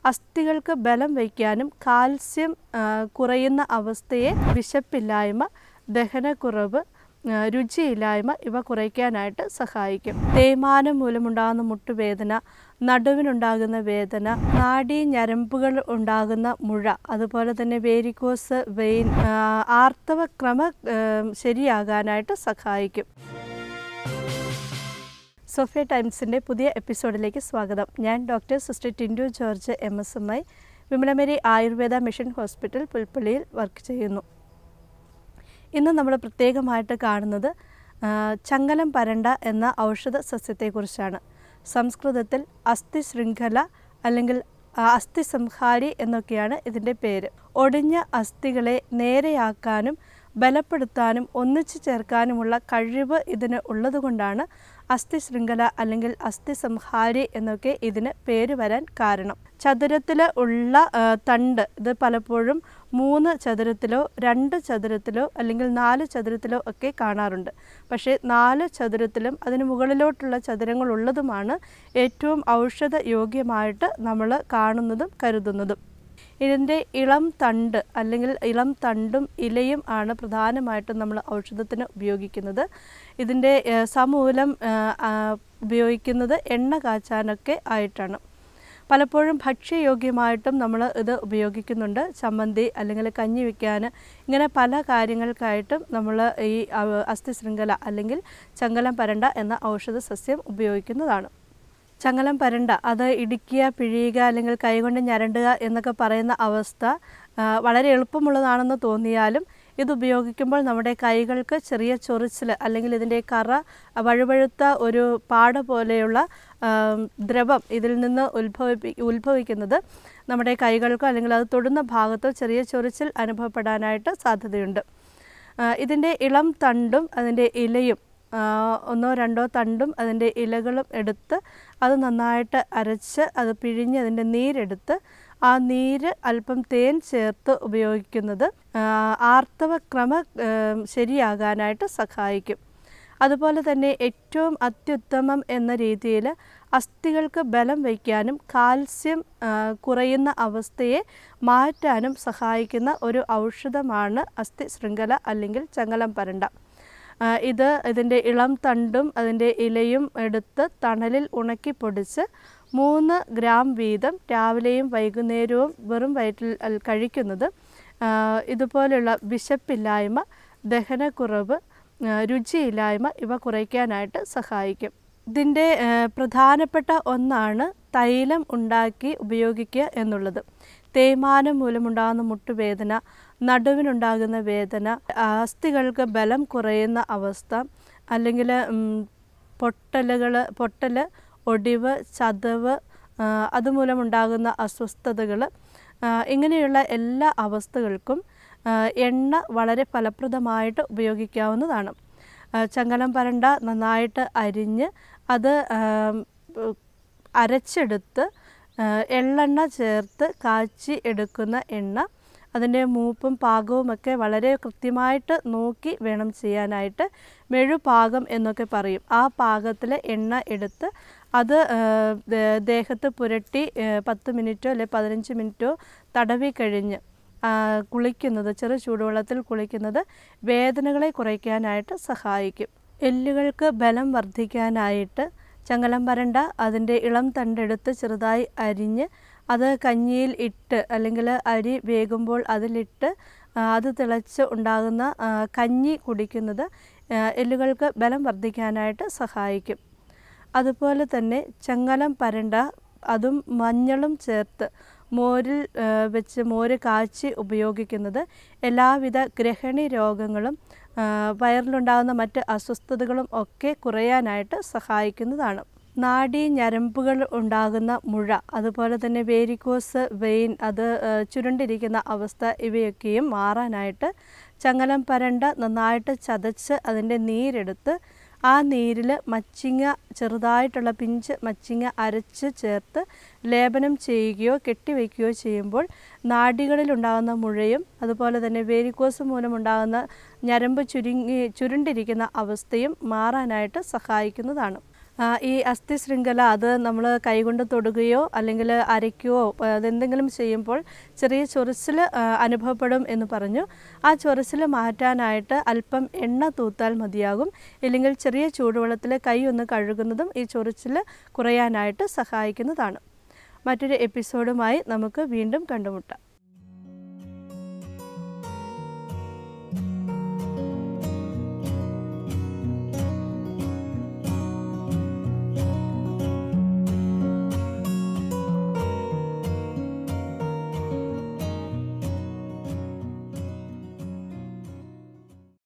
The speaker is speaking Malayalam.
അസ്ഥികൾക്ക് ബലം വയ്ക്കാനും കാൽസ്യം ആ, കുറയുന്ന അവസ്ഥയെ വിശപ്പില്ലായ്മ ദഹനക്കുറവ് ആ, രുചിയില്ലായ്മ ഇവ കുറയ്ക്കാനായിട്ട് സഹായിക്കും തേയ്മാനം മൂലമുണ്ടാകുന്ന മുട്ടുവേദന നടുവിനുണ്ടാകുന്ന വേദന നാഡീ ഞരമ്പുകൾ ഉണ്ടാകുന്ന മുഴ അതുപോലെ തന്നെ വേരിക്കോസ് വെയിൻ ആ, ആർത്തവ ക്രമ ആ, ശരിയാകാനായിട്ട് സഹായിക്കും സോഫിയ ടൈംസിൻ്റെ പുതിയ എപ്പിസോഡിലേക്ക് സ്വാഗതം ഞാൻ doctor sister Tindu George M S M I Vimalamary Ayurveda mission hospital പുൽപ്പള്ളിയിൽ വർക്ക് ചെയ്യുന്നു ഇന്ന് നമ്മൾ പ്രത്യേകമായിട്ട് കാണുന്നത് ആ, ചങ്ങലം പരണ്ട എന്ന ഔഷധ സസ്യത്തെക്കുറിച്ചാണ് സംസ്കൃതത്തിൽ അസ്ഥി ശൃംഖല അല്ലെങ്കിൽ ആ, അസ്ഥി സംഹാരി എന്നൊക്കെയാണ് ഇതിൻ്റെ പേര് ഒടിഞ്ഞ അസ്ഥികളെ നേരെയാക്കാനും ബലപ്പെടുത്താനും ഒന്നിച്ചു ചേർക്കാനുമുള്ള കഴിവ് ഇതിന് ഉള്ളതുകൊണ്ടാണ് അസ്ഥി ശൃംഖല അല്ലെങ്കിൽ അസ്ഥി സംഹാരി എന്നൊക്കെ ഇതിന് പേര് വരാൻ കാരണം ചതുരത്തിൽ ഉള്ള ആ, തണ്ട് ഇത് പലപ്പോഴും മൂന്ന് ചതുരത്തിലോ രണ്ട് ചതുരത്തിലോ അല്ലെങ്കിൽ നാല് ചതുരത്തിലോ ഒക്കെ കാണാറുണ്ട് പക്ഷേ നാല് ചതുരത്തിലും അതിന് മുകളിലോട്ടുള്ള ചതുരങ്ങൾ ഉള്ളതുമാണ് ഏറ്റവും ഔഷധ യോഗ്യമായിട്ട് നമ്മൾ കാണുന്നതും കരുതുന്നതും ഇതിൻ്റെ ഇളം തണ്ട് അല്ലെങ്കിൽ ഇളം തണ്ടും ഇലയും ആണ് പ്രധാനമായിട്ടും നമ്മൾ ഔഷധത്തിന് ഉപയോഗിക്കുന്നത് ഇതിൻ്റെ ഏഹ്, സമൂലം ഏഹ്, ആ, ഉപയോഗിക്കുന്നത് എണ്ണ കാച്ചാനൊക്കെ ആയിട്ടാണ് പലപ്പോഴും ഭക്ഷ്യയോഗ്യമായിട്ടും നമ്മൾ ഇത് ഉപയോഗിക്കുന്നുണ്ട് ചമ്മന്തി അല്ലെങ്കിൽ കഞ്ഞി വയ്ക്കാൻ ഇങ്ങനെ പല കാര്യങ്ങൾക്കായിട്ടും നമ്മൾ ഈ അഹ്, അസ്ഥി ശൃംഖല അല്ലെങ്കിൽ ചങ്ങലം പരണ്ട എന്ന ഔഷധ സസ്യം ഉപയോഗിക്കുന്നതാണ് ചങ്ങലം പരണ്ട അത് ഇടിക്കുക പിഴിയുക അല്ലെങ്കിൽ കൈകൊണ്ട് ഞരണ്ടുക എന്നൊക്കെ പറയുന്ന അവസ്ഥ ആ, വളരെ എളുപ്പമുള്ളതാണെന്ന് തോന്നിയാലും ഇത് ഉപയോഗിക്കുമ്പോൾ നമ്മുടെ കൈകൾക്ക് ചെറിയ ചൊറിച്ചിൽ അല്ലെങ്കിൽ ഇതിൻ്റെ കറ വഴുവഴുത്ത ഒരു പാട പോലെയുള്ള ആ, ദ്രവം ഇതിൽ നിന്ന് ഉത്ഭവിപ്പി ഉത്ഭവിക്കുന്നത് നമ്മുടെ കൈകൾക്കോ അല്ലെങ്കിൽ അത് തൊടുന്ന ഭാഗത്തോ ചെറിയ ചൊറിച്ചിൽ അനുഭവപ്പെടാനായിട്ട് സാധ്യതയുണ്ട് ആ, ഇതിൻ്റെ ഇളം തണ്ടും അതിൻ്റെ ഇലയും ആ, ഒന്നോ രണ്ടോ തണ്ടും അതിൻ്റെ ഇലകളും എടുത്ത് അത് നന്നായിട്ട് അരച്ച് അത് പിഴിഞ്ഞ് അതിൻ്റെ നീരെടുത്ത് ആ നീര് അല്പം തേൻ ചേർത്ത് ഉപയോഗിക്കുന്നത് ആ, ആർത്തവ ക്രമ ആ, ശരിയാകാനായിട്ട് സഹായിക്കും അതുപോലെ തന്നെ ഏറ്റവും അത്യുത്തമം എന്ന രീതിയിൽ അസ്ഥികൾക്ക് ബലം വയ്ക്കാനും കാൽസ്യം ആ, കുറയുന്ന അവസ്ഥയെ മാറ്റാനും സഹായിക്കുന്ന ഒരു ഔഷധമാണ് അസ്ഥി ശൃംഖല അല്ലെങ്കിൽ ചങ്ങലം പരണ്ട ആ, ഇത് ഇതിൻ്റെ ഇളം തണ്ടും അതിൻ്റെ ഇലയും എടുത്ത് തണലിൽ ഉണക്കി പൊടിച്ച് മൂന്ന് ഗ്രാം വീതം രാവിലെയും വൈകുന്നേരവും വെറും വയറ്റിൽ അൽ- കഴിക്കുന്നത് ആ, ഇതുപോലുള്ള വിശപ്പില്ലായ്മ ദഹനക്കുറവ് ആ, രുചിയില്ലായ്മ ഇവ കുറയ്ക്കാനായിട്ട് സഹായിക്കും ഇതിൻ്റെ ആ, പ്രധാനപ്പെട്ട ഒന്നാണ് തൈലം ഉണ്ടാക്കി ഉപയോഗിക്കുക എന്നുള്ളത് തേയ്മാനം മൂലമുണ്ടാകുന്ന മുട്ടുവേദന നടുവിനുണ്ടാകുന്ന വേദന അസ്ഥികൾക്ക് ബലം കുറയുന്ന അവസ്ഥ അല്ലെങ്കിൽ പൊട്ടലുകൾ പൊട്ടൽ ഒടിവ് ചതവ് ആ, അതുമൂലമുണ്ടാകുന്ന അസ്വസ്ഥതകൾ ഇങ്ങനെയുള്ള എല്ലാ അവസ്ഥകൾക്കും ആ, എണ്ണ വളരെ ഫലപ്രദമായിട്ട് ഉപയോഗിക്കാവുന്നതാണ് ആ, ചങ്ങലം പരണ്ട നന്നായിട്ട് അരിഞ്ഞ് അത് ആം, ഉ- അരച്ചെടുത്ത് ആ, എള്ളെണ്ണ ചേർത്ത് കാച്ചി എടുക്കുന്ന എണ്ണ അതിൻ്റെ മൂപ്പും പാകവുമൊക്കെ വളരെ കൃത്യമായിട്ട് നോക്കി വേണം ചെയ്യാനായിട്ട് മെഴുപാകം എന്നൊക്കെ പറയും ആ പാകത്തിൽ എണ്ണ എടുത്ത് അത് ആ, ദേ- ദേഹത്ത് പുരട്ടി ആ, പത്ത് മിനിറ്റോ അല്ലെ പതിനഞ്ച് മിനിറ്റോ തടവി കഴിഞ്ഞ് ആ, കുളിക്കുന്നത് ചെറു ചൂടുവെള്ളത്തിൽ കുളിക്കുന്നത് വേദനകളെ കുറയ്ക്കാനായിട്ട് സഹായിക്കും എല്ലുകൾക്ക് ബലം വർദ്ധിക്കാനായിട്ട് ചങ്ങലം പരണ്ട അതിൻ്റെ ഇളം തണ്ടെടുത്ത് ചെറുതായി അരിഞ്ഞ് അത് കഞ്ഞിയിൽ ഇട്ട് അല്ലെങ്കിൽ അരി വേകുമ്പോൾ അതിലിട്ട് ആ, അത് തിളച്ച് ഉണ്ടാകുന്ന ആ, കഞ്ഞി കുടിക്കുന്നത് ആ, എല്ലുകൾക്ക് ബലം വർദ്ധിക്കാനായിട്ട് സഹായിക്കും അതുപോലെ തന്നെ ചങ്ങലം പരണ്ട അതും മഞ്ഞളും ചേർത്ത് മോരിൽ ആ, വെച്ച് മോര് കാച്ചി ഉപയോഗിക്കുന്നത് എല്ലാവിധ ഗ്രഹണി രോഗങ്ങളും ആ, വയറിലുണ്ടാകുന്ന മറ്റ് അസ്വസ്ഥതകളും ഒക്കെ കുറയാനായിട്ട് സഹായിക്കുന്നതാണ് നാഡീ ഞരമ്പുകൾ ഉണ്ടാകുന്ന മുഴ അതുപോലെ തന്നെ വേരിക്കോസ് വെയിൻ അത് ആ, ചുരുണ്ടിരിക്കുന്ന അവസ്ഥ ഇവയൊക്കെയും മാറാനായിട്ട് ചങ്ങലം പരണ്ട നന്നായിട്ട് ചതച്ച് അതിൻ്റെ നീരെടുത്ത് ആ നീരിൽ മച്ചിങ്ങ ചെറുതായിട്ടുള്ള പിഞ്ച് മച്ചിങ്ങ അരച്ച് ചേർത്ത് ലേപനം ചെയ്യുകയോ കെട്ടിവെക്കുകയോ ചെയ്യുമ്പോൾ നാഡികളിലുണ്ടാകുന്ന മുഴയും അതുപോലെ തന്നെ വേരിക്കോസ് മൂലമുണ്ടാകുന്ന ഞരമ്പ് ചുരുങ്ങി ചുരുണ്ടിരിക്കുന്ന അവസ്ഥയും മാറാനായിട്ട് സഹായിക്കുന്നതാണ് ആ, ഈ അസ്ഥി ശൃംഖല അത് നമ്മൾ കൈകൊണ്ട് തൊടുകയോ അല്ലെങ്കിൽ അരയ്ക്കുകയോ ആ, അതെന്തെങ്കിലും ചെയ്യുമ്പോൾ ചെറിയ ചൊറിച്ചിൽ അനുഭവപ്പെടും എന്ന് പറഞ്ഞു ആ ചൊറിച്ചിൽ മാറ്റാനായിട്ട് അല്പം എണ്ണ തൂത്താൽ മതിയാകും ഇല്ലെങ്കിൽ ചെറിയ ചൂടുവെള്ളത്തിൽ കൈ ഒന്ന് കഴുകുന്നതും ഈ ചൊറിച്ചിൽ കുറയാനായിട്ട് സഹായിക്കുന്നതാണ് മറ്റൊരു എപ്പിസോഡുമായി നമുക്ക് വീണ്ടും കണ്ടുമുട്ടാം